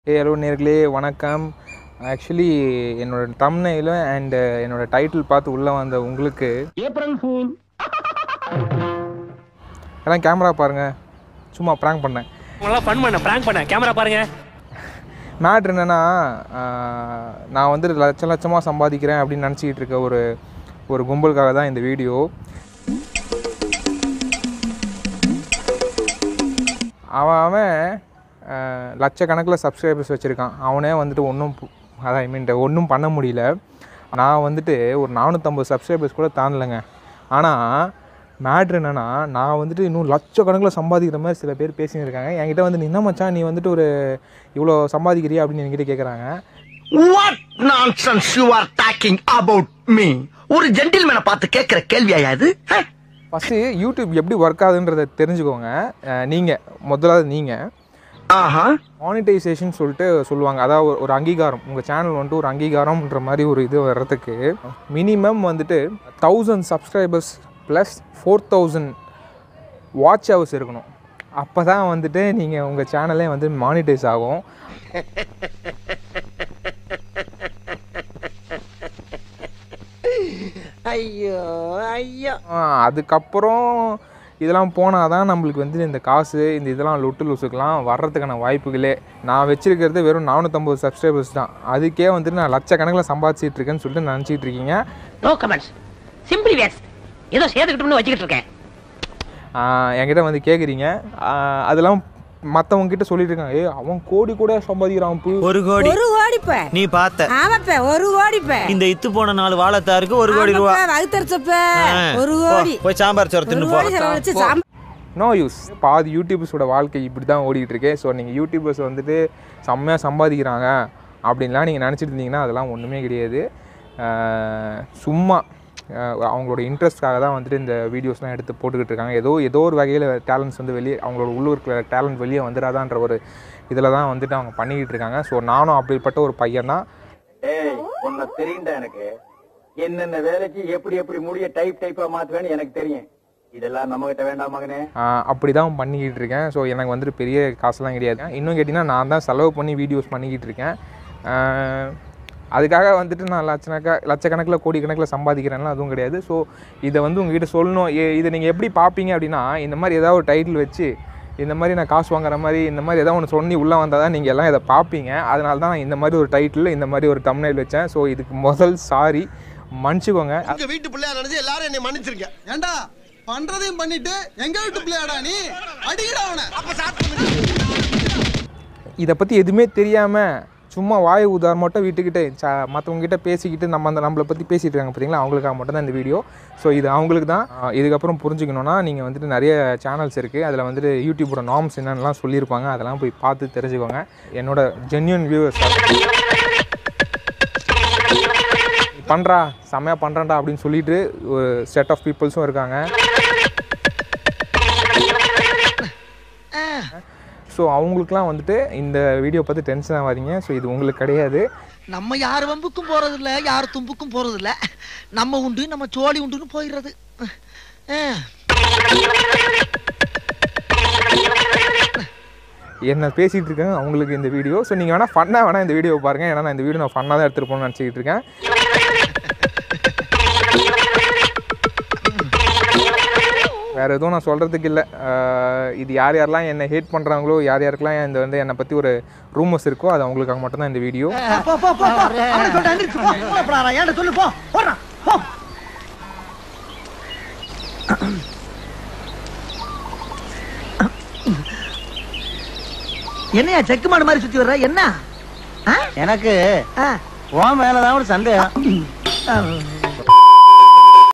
ஏ hello நேர்களே வணக்கம் actually என்னோட தம்னையிலும் அண்ட் என்னோட டைட்டில் பார்த்து உள்ளே வந்த உங்களுக்கு ஏப்ரல் ஃபூல் எல்லாம் கேமரா பாருங்கள் சும்மா ப்ராங்க் பண்ணேன் உங்களாம் ஃபன் பண்ண ப்ராங்க் பண்ண கேமரா பாருங்க மேட்ரு என்னென்னா நான் வந்து லட்சம் லட்சமாக சம்பாதிக்கிறேன் அப்படின்னு நினச்சிக்கிட்டு இருக்க ஒரு ஒரு கும்பலுக்காக தான் இந்த வீடியோ அவன் அவன் அஹ், லட்சக்கணக்கில் சப்ஸ்கிரைபர்ஸ் வச்சுருக்கான் அவனே வந்துட்டு ஒன்றும் அதான் ஐ மீன் ஒன்றும் பண்ண முடியல நான் வந்துட்டு ஒரு நானூற்றம்பது சப்ஸ்கிரைபர்ஸ் கூட தாண்டலைங்க ஆனால் மேட்ரு என்னென்னா நான் வந்துட்டு இன்னும் லட்சக்கணக்கில் சம்பாதிக்கிற மாதிரி சில பேர் பேசின்னு இருக்காங்க என்கிட்ட வந்து நீ என்ன மச்சான் நீ வந்துட்டு ஒரு இவ்வளோ சம்பாதிக்கிறியா அப்படின்னு என்கிட்ட கேட்குறாங்க What nonsense you are talking about me? ஒரு ஜென்டில்மேனை பார்த்து கேட்கிற கேள்வியா இது ஹ? ஃபஸ்ட்டு யூடியூப் எப்படி ஒர்க் ஆகுதுன்றதை தெரிஞ்சுக்கோங்க நீங்கள் முதலாவது நீங்கள் ஆஹா மானிட்டைசேஷன் சொல்லிட்டு சொல்லுவாங்க அதாவது ஒரு- ஒரு அங்கீகாரம் உங்கள் சேனல் வந்துட்டு ஒரு அங்கீகாரம்ன்ற மாதிரி ஒரு இது வர்றதுக்கு மினிமம் வந்துட்டு thousand subscribers plus four thousand watch hours இருக்கணும் அப்போ தான் வந்துட்டு நீங்கள் உங்கள் சேனலே வந்து மானிட்டைஸ் ஆகும் ஐயோ ஐயோ ஆ, அதுக்கப்புறம் இதெல்லாம் போனால் தான் நம்மளுக்கு வந்து இந்த காசு இந்த இதெல்லாம் லொட்டு லூசுக்கெலாம் வர்றதுக்கான வாய்ப்புகளே நான் வச்சிருக்கிறது வெறும் நானூற்றம்பது சப்ஸ்கிரைபர்ஸ் தான் அதுக்கே வந்துட்டு நான் லட்சக்கணக்கில் சம்பாதிச்சிட்டு இருக்கேன்னு சொல்லிட்டு நினச்சிட்டு இருக்கீங்க நோ கமெண்ட்ஸ் சிம்பிளி வேஸ்ட் ஏதோ சேர்த்துக்கிட்டோம்னு வச்சுக்கிட்டு இருக்கேன் ஆ, என்கிட்ட வந்து கேட்குறீங்க அதெல்லாம் மற்றவங்க கிட்ட சொல்லிட்டு இருக்காங்க ஏய் அவன் கோடி கூட சம்பாதிக்கிறான் பு ஒரு கோடி ஒரு கோடிப்ப நீ பார்த்த ஆமாப்ப ஒரு கோடிப்ப இந்த இத்து போன நாலு வாழைத்தாருக்கு ஒரு கோடி ரூபா வகுத்தரிச்சப்ப ஆ, ஒரு போ, கோடி போய் சாம்பார் சோறு ஒரு தின்னு போ கோடி செலவழிச்சு சாம் நோ யூஸ் பாதி யூடியூபர்ஸோட வாழ்க்கை இப்படி தான் ஓடிட்டு இருக்கு ஸோ நீங்கள் யூடியூபர்ஸ் வந்துட்டு செம்மையாக சம்பாதிக்கிறாங்க அப்படின்லாம் நீங்கள் நினச்சிட்டு இருந்தீங்கன்னா அதெல்லாம் ஒன்றுமே கிடையாது ஆஹ் சும்மா ஆஹ் அவங்களோட இன்ட்ரெஸ்ட்காக தான் வந்துட்டு இந்த வீடியோஸ்லாம் எடுத்து போட்டுக்கிட்டு இருக்காங்க ஏதோ ஏதோ ஒரு வகையில் டேலண்ட்ஸ் வந்து வெளியே அவங்களோட உள்ளூர் டேலண்ட் வெளியே வந்துடாதான்ற ஒரு இதில் தான் வந்துட்டு அவங்க பண்ணிக்கிட்டு இருக்காங்க ஸோ நானும் அப்படிப்பட்ட ஒரு பையன் தான் ஏய் உன்னை தெரியும்டா எனக்கு என்னென்ன வேலைக்கு எப்படி எப்படி முடிய டைப் டைப்பா மாத்துவேன்னு எனக்கு தெரியும் இதெல்லாம் நம்ம கிட்ட வேண்டாம் மகனே அப்படி தான் பண்ணிக்கிட்டு இருக்கேன் ஸோ எனக்கு வந்துட்டு பெரிய காசுலாம் கிடையாது இன்னும் கேட்டிங்கன்னா நான் தான் செலவு பண்ணி வீடியோஸ் பண்ணிக்கிட்டு இருக்கேன் ஆஹ் அதுக்காக வந்துட்டு நான் லட்சணக்கா லட்சக்கணக்கில் கோடிக்கணக்கில் சம்பாதிக்கிறேன்லாம் அதுவும் கிடையாது ஸோ இதை வந்து உங்ககிட்ட சொல்லணும் ஏ இதை நீங்கள் எப்படி பார்ப்பீங்க அப்படின்னா இந்த மாதிரி ஏதாவது ஒரு டைட்டில் வச்சு இந்த மாதிரி நான் காசு வாங்குற மாதிரி இந்த மாதிரி ஏதாவது ஒன்று சொல்லி உள்ளே வந்தால் தான் நீங்கள் எல்லாம் இதை பார்ப்பீங்க அதனால தான் நான் இந்த மாதிரி ஒரு டைட்டில் இந்த மாதிரி ஒரு தம்னைல் வச்சேன் ஸோ இதுக்கு முதல் சாரி மன்னிச்சுக்கோங்க உங்க வீட்டு பிள்ளையா நினைச்சு எல்லாரும் என்னை மன்னிச்சிருங்க ஏண்டா பண்றதையும் பண்ணிட்டு எங்க வீட்டு பிள்ளையாடா நீ அடிக்கடா அவனை அப்ப இதை பற்றி எதுவுமே தெரியாமல் சும்மா வாய் உதாரணம் மட்டும் வீட்டுக்கிட்ட ச மற்றவங்ககிட்ட பேசிக்கிட்டு நம்ம அந்த நம்மளை பற்றி பேசிகிட்டு இருக்காங்க பார்த்தீங்களா அவங்களுக்காக மட்டும் தான் இந்த வீடியோ ஸோ இது அவங்களுக்கு தான் ஆஹ் இதுக்கப்புறம் புரிஞ்சுக்கணுன்னா நீங்கள் வந்துட்டு நிறைய சேனல்ஸ் இருக்குது அதில் வந்துட்டு யூடியூபோட நார்ம்ஸ் என்னென்னலாம் சொல்லியிருப்பாங்க அதெல்லாம் போய் பார்த்து தெரிஞ்சுக்கோங்க என்னோட ஜென்யூன் வியூவர்ஸ் பண்ணுறா செம்மையாக பண்ணுறேன்டா அப்படின்னு சொல்லிட்டு ஒரு செட் ஆஃப் பீப்புள்ஸும் இருக்காங்க ஸோ அவங்களுக்குலாம் வந்துட்டு இந்த வீடியோ பார்த்து டென்ஷன் ஆகாதீங்க ஸோ இது உங்களுக்கு கிடையாது நம்ம யார் வம்புக்கும் போறது இல்ல யார் தும்புக்கும் போறது இல்ல நம்ம உண்டு நம்ம சோழி உண்டுன்னு போயிடுறது அஹ். என்ன பேசிகிட்டு இருக்கேன் அவங்களுக்கு இந்த வீடியோ ஸோ நீங்கள் வேணால் ஃபன்னாக வேணால் இந்த வீடியோ பாருங்கள் ஏன்னா நான் இந்த வீடியோ நான் ஃபன்னாக தான் எடுத்துகிட்டு போகணும்னு நினச்சிக்கிட்டு இருக்கேன் வேறு எதுவும் நான் சொல்கிறதுக்கு இல்லை இது யார் யாரெல்லாம் என்னை ஹேட் பண்ணுறாங்களோ யார் யாருக்கெல்லாம் இந்த வந்து என்னை பற்றி ஒரு ரூமர்ஸ் இருக்கோ அது அவங்களுக்காக மட்டும்தான் இந்த வீடியோ போ போ போ போ அவனை சொல்லிட்டு எந்திரிச்சு போ மூலப்படாரா ஏன்டா சொல்லு போ போடுறான் போ என்னையா செக்கு மாடு மாதிரி சுத்தி வர்ற என்ன எனக்கு ஆ? உன் மேலதான் ஒரு சந்தேகம் ஆ.